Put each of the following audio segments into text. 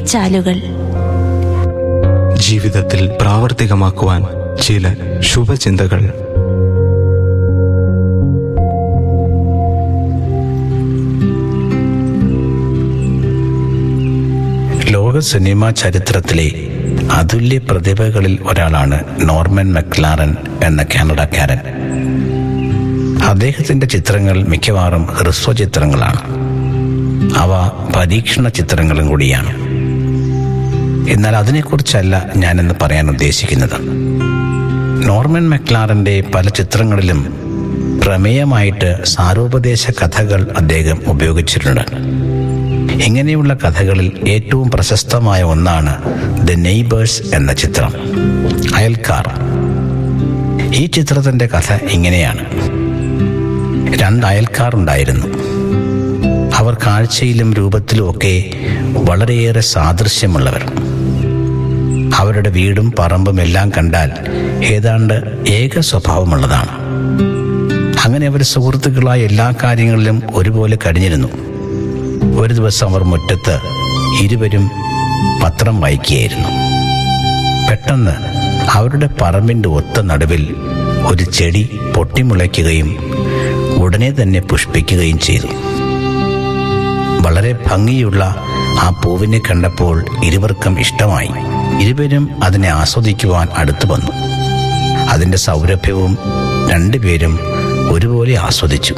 ചാലുകൾ ജീവിതത്തിൽ പ്രാവർത്തികമാക്കുവാൻ ചില ശുഭചിന്തകൾ ലോക സിനിമാ ചരിത്രത്തിലെ അതുല്യ പ്രതിഭകളിൽ ഒരാളാണ് നോർമൻ മെക്ലാറൻ എന്ന കാനഡക്കാരൻ അദ്ദേഹത്തിന്റെ ചിത്രങ്ങൾ മിക്കവാറും ഹ്രസ്വ ചിത്രങ്ങളാണ് അവ പരീക്ഷണ ചിത്രങ്ങളും കൂടിയാണ് എന്നാൽ അതിനെക്കുറിച്ചല്ല ഞാനിന്ന് പറയാൻ ഉദ്ദേശിക്കുന്നത് നോർമൻ മെക്ലാറിന്റെ പല ചിത്രങ്ങളിലും പ്രമേയമായിട്ട് സാരോപദേശ കഥകൾ അദ്ദേഹം ഉപയോഗിച്ചിട്ടുണ്ട് ഇങ്ങനെയുള്ള കഥകളിൽ ഏറ്റവും പ്രശസ്തമായ ഒന്നാണ് ദ നെയ്ബേഴ്സ് എന്ന ചിത്രം അയൽക്കാർ ഈ ചിത്രത്തിന്റെ കഥ ഇങ്ങനെയാണ് രണ്ട് അയൽക്കാർ ഉണ്ടായിരുന്നു അവർ കാഴ്ചയിലും രൂപത്തിലും ഒക്കെ വളരെയേറെ സാദൃശ്യമുള്ളവർ അവരുടെ വീടും പറമ്പും എല്ലാം കണ്ടാൽ ഏതാണ്ട് ഏക സ്വഭാവമുള്ളതാണ് അങ്ങനെ അവർ സുഹൃത്തുക്കളായ എല്ലാ കാര്യങ്ങളിലും ഒരുപോലെ കഴിഞ്ഞിരുന്നു ഒരു ദിവസം അവർ മുറ്റത്ത് ഇരുവരും പത്രം വായിക്കുകയായിരുന്നു പെട്ടെന്ന് അവരുടെ പറമ്പിന്റെ ഒത്ത നടുവിൽ ഒരു ചെടി പൊട്ടിമുളയ്ക്കുകയും ഉടനെ തന്നെ പുഷ്പിക്കുകയും ചെയ്തു വളരെ ഭംഗിയുള്ള ആ പൂവിനെ കണ്ടപ്പോൾ ഇരുവർക്കും ഇഷ്ടമായി ഇരുവരും അതിനെ ആസ്വദിക്കുവാൻ അടുത്തു വന്നു അതിന്റെ സൗരഭ്യവും രണ്ടുപേരും ഒരുപോലെ ആസ്വദിച്ചു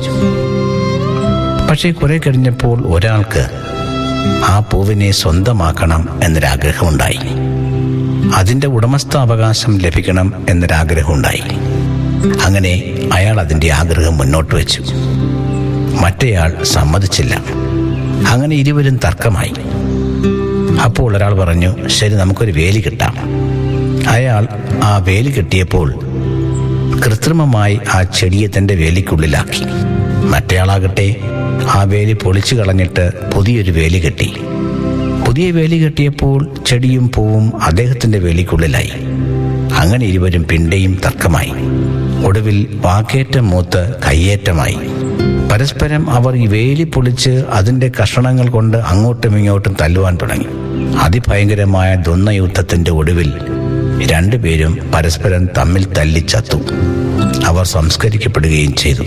പക്ഷേ കുറെ കഴിഞ്ഞപ്പോൾ ഒരാൾക്ക് ആ പൂവിനെ സ്വന്തമാക്കണം എന്നൊരാഗ്രഹമുണ്ടായി അതിന്റെ ഉടമസ്ഥാവകാശം ലഭിക്കണം എന്നൊരാഗ്രഹമുണ്ടായി അങ്ങനെ അയാൾ അതിന്റെ ആഗ്രഹം മുന്നോട്ട് വെച്ചു മറ്റേയാൾ സമ്മതിച്ചില്ല അങ്ങനെ ഇരുവരും തർക്കമായി അപ്പോൾ ഒരാൾ പറഞ്ഞു ശരി നമുക്കൊരു വേലി കിട്ടാം അയാൾ ആ വേലി കിട്ടിയപ്പോൾ കൃത്രിമമായി ആ ചെടിയെ തന്റെ വേലിക്കുള്ളിലാക്കി മറ്റേയാളാകട്ടെ ആ വേലി പൊളിച്ചു കളഞ്ഞിട്ട് പുതിയൊരു വേലി കെട്ടി പുതിയ വേലി കെട്ടിയപ്പോൾ ചെടിയും പൂവും അദ്ദേഹത്തിന്റെ വേലിക്കുള്ളിലായി അങ്ങനെ ഇരുവരും പിണ്ടെയും തർക്കമായി ഒടുവിൽ വാക്കേറ്റം മൂത്ത് കയ്യേറ്റമായി പരസ്പരം അവർ ഈ വേലി പൊളിച്ച് അതിന്റെ കഷണങ്ങൾ കൊണ്ട് അങ്ങോട്ടും ഇങ്ങോട്ടും തല്ലുവാൻ തുടങ്ങി അതിഭയങ്കരമായ ദ്വന്ദ്വയുദ്ധത്തിന്റെ ഒടുവിൽ രണ്ടുപേരും പരസ്പരം തമ്മിൽ തല്ലി ചത്തു അവർ സംസ്കരിക്കപ്പെടുകയും ചെയ്തു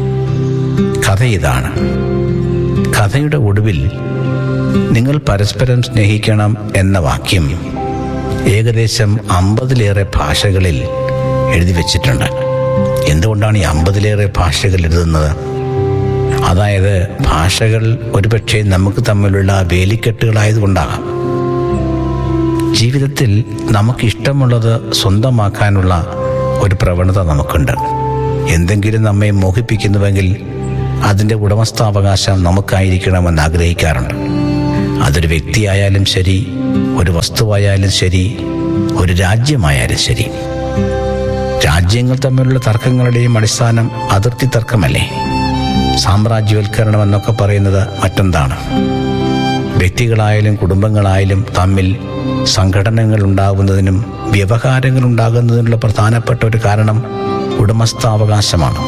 കഥ ഇതാണ് കഥയുടെ ഒടുവിൽ നിങ്ങൾ പരസ്പരം സ്നേഹിക്കണം എന്ന വാക്യം ഏകദേശം അമ്പതിലേറെ ഭാഷകളിൽ എഴുതി വച്ചിട്ടുണ്ട് എന്തുകൊണ്ടാണ് ഈ അമ്പതിലേറെ ഭാഷകൾ എഴുതുന്നത് അതായത് ഭാഷകൾ ഒരുപക്ഷെ നമുക്ക് തമ്മിലുള്ള വേലിക്കെട്ടുകളായതുകൊണ്ടാകാം ജീവിതത്തിൽ നമുക്ക് ഇഷ്ടമുള്ളത് സ്വന്തമാക്കാനുള്ള ഒരു പ്രവണത നമുക്കുണ്ട് എന്തെങ്കിലും നമ്മെ മോഹിപ്പിക്കുന്നുവെങ്കിൽ അതിൻ്റെ ഉടമസ്ഥാവകാശം നമുക്കായിരിക്കണമെന്ന് ആഗ്രഹിക്കാറുണ്ട് അതൊരു വ്യക്തിയായാലും ശരി ഒരു വസ്തുവായാലും ശരി ഒരു രാജ്യമായാലും ശരി രാജ്യങ്ങൾ തമ്മിലുള്ള തർക്കങ്ങളുടെയും അടിസ്ഥാനം അതിർത്തി തർക്കമല്ലേ സാമ്രാജ്യവൽക്കരണം എന്നൊക്കെ പറയുന്നത് മറ്റെന്താണ് വ്യക്തികളായാലും കുടുംബങ്ങളായാലും തമ്മിൽ സംഘടനകൾ ഉണ്ടാകുന്നതിനും വ്യവഹാരങ്ങൾ ഉണ്ടാകുന്നതിനുള്ള പ്രധാനപ്പെട്ട ഒരു കാരണം ഉടമസ്ഥാവകാശമാണ്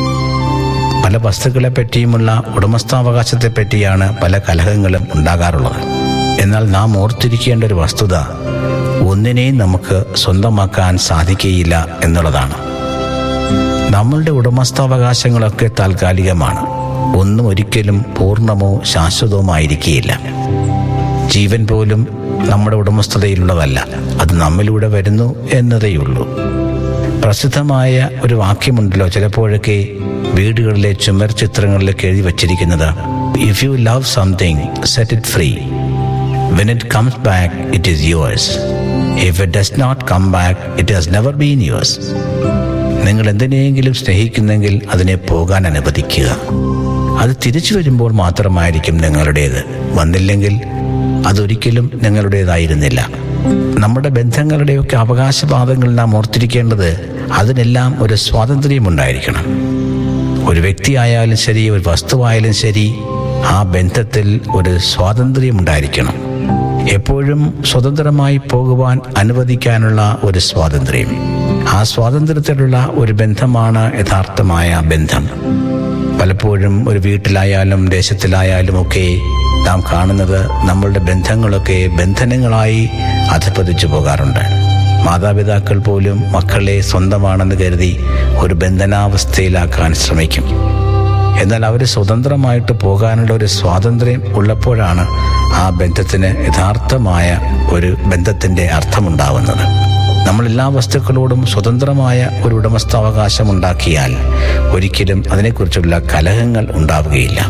പല വസ്തുക്കളെ പറ്റിയുമുള്ള ഉടമസ്ഥാവകാശത്തെ പറ്റിയാണ് പല കലഹങ്ങളും ഉണ്ടാകാറുള്ളത് എന്നാൽ നാം ഓർത്തിരിക്കേണ്ട ഒരു വസ്തുത ഒന്നിനെയും നമുക്ക് സ്വന്തമാക്കാൻ സാധിക്കുകയില്ല എന്നുള്ളതാണ് നമ്മളുടെ ഉടമസ്ഥാവകാശങ്ങളൊക്കെ താൽക്കാലികമാണ് ഒന്നും ഒരിക്കലും പൂർണ്ണമോ ശാശ്വതവുമായിരിക്കുകയില്ല ജീവൻ പോലും നമ്മുടെ ഉടമസ്ഥതയിലുള്ളതല്ല അത് നമ്മിലൂടെ വരുന്നു എന്നതേയുള്ളൂ പ്രസിദ്ധമായ ഒരു വാക്യമുണ്ടല്ലോ ചിലപ്പോഴൊക്കെ വീടുകളിലെ ചുമർ ചിത്രങ്ങളിലൊക്കെ എഴുതി വച്ചിരിക്കുന്നത് if you love something set it free when it comes back it is yours if it does not come back it has never been yours നിങ്ങൾ എന്തിനെയെങ്കിലും സ്നേഹിക്കുന്നെങ്കിൽ അതിനെ പോകാൻ അനുവദിക്കുക അത് തിരിച്ചു വരുമ്പോൾ മാത്രമായിരിക്കും നിങ്ങളുടേത് വന്നില്ലെങ്കിൽ അതൊരിക്കലും നിങ്ങളുടേതായിരുന്നില്ല നമ്മുടെ ബന്ധങ്ങളുടെയൊക്കെ അവകാശവാദങ്ങൾ നാം ഓർത്തിരിക്കേണ്ടത് അതിനെല്ലാം ഒരു സ്വാതന്ത്ര്യമുണ്ടായിരിക്കണം ഒരു വ്യക്തിയായാലും ശരി ഒരു വസ്തുവായാലും ശരി ആ ബന്ധത്തിൽ ഒരു സ്വാതന്ത്ര്യമുണ്ടായിരിക്കണം എപ്പോഴും സ്വതന്ത്രമായി പോകുവാൻ അനുവദിക്കാനുള്ള ഒരു സ്വാതന്ത്ര്യം ആ സ്വാതന്ത്ര്യത്തിലുള്ള ഒരു ബന്ധമാണ് യഥാർത്ഥമായ ബന്ധം പലപ്പോഴും ഒരു വീട്ടിലായാലും ദേശത്തിലായാലും ഒക്കെ നാം കാണുന്നത് നമ്മളുടെ ബന്ധങ്ങളൊക്കെ ബന്ധനങ്ങളായി അധപ്പതിച്ചു പോകാറുണ്ട് മാതാപിതാക്കൾ പോലും മക്കളെ സ്വന്തമാണെന്ന് കരുതി ഒരു ബന്ധനാവസ്ഥയിലാക്കാൻ ശ്രമിക്കും എന്നാൽ അവർ സ്വതന്ത്രമായിട്ട് പോകാനുള്ള ഒരു സ്വാതന്ത്ര്യം ഉള്ളപ്പോഴാണ് ആ ബന്ധത്തിന് യഥാർത്ഥമായ ഒരു ബന്ധത്തിൻ്റെ അർത്ഥമുണ്ടാവുന്നത് നമ്മൾ എല്ലാ വസ്തുക്കളോടും സ്വതന്ത്രമായ ഒരു ഉടമസ്ഥാവകാശം ഉണ്ടാക്കിയാൽ ഒരിക്കലും അതിനെക്കുറിച്ചുള്ള കലഹങ്ങൾ ഉണ്ടാവുകയില്ല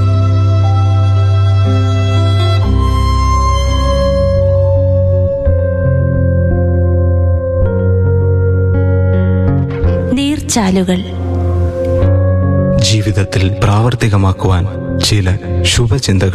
നീർച്ചാലുകൾ ജീവിതത്തിൽ പ്രാവർത്തികമാക്കുവാൻ ചില ശുഭചിന്തകൾ